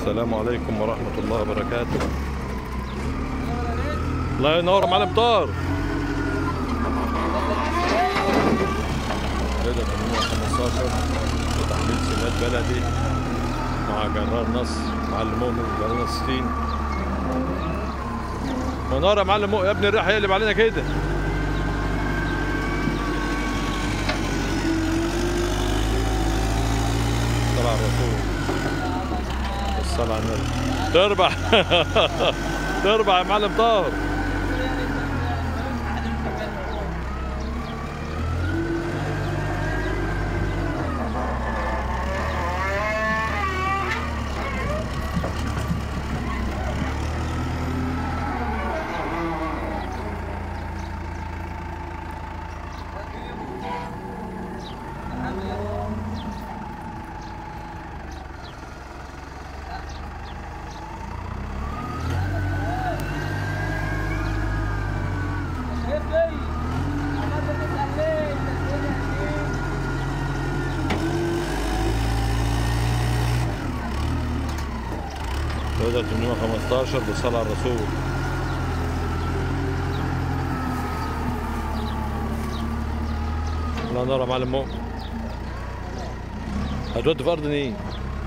السلام عليكم ورحمة الله وبركاته الله ينور يا معلم طار كده 815 وتحميل سمات بلدي مع جرار نصر معلم مؤمن جرار نصرين منار يا معلم مؤمن يا ابني الريح هيقلب علينا كده صلى على الرسول الصلاة على النبي تربح تربح يا معلم طاهر تقدر 815 بالصلاة على الرسول الله ينور يا معلم مؤمن هتود في أرض ايه؟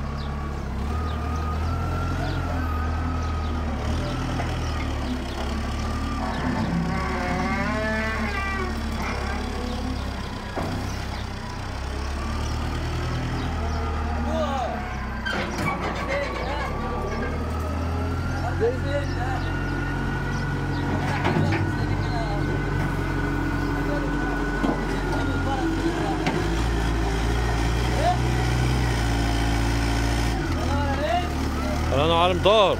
انا معلم طاهر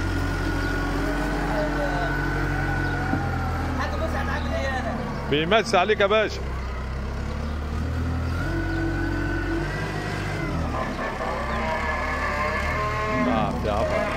بيمس عليك يا باشا نعم يا عفا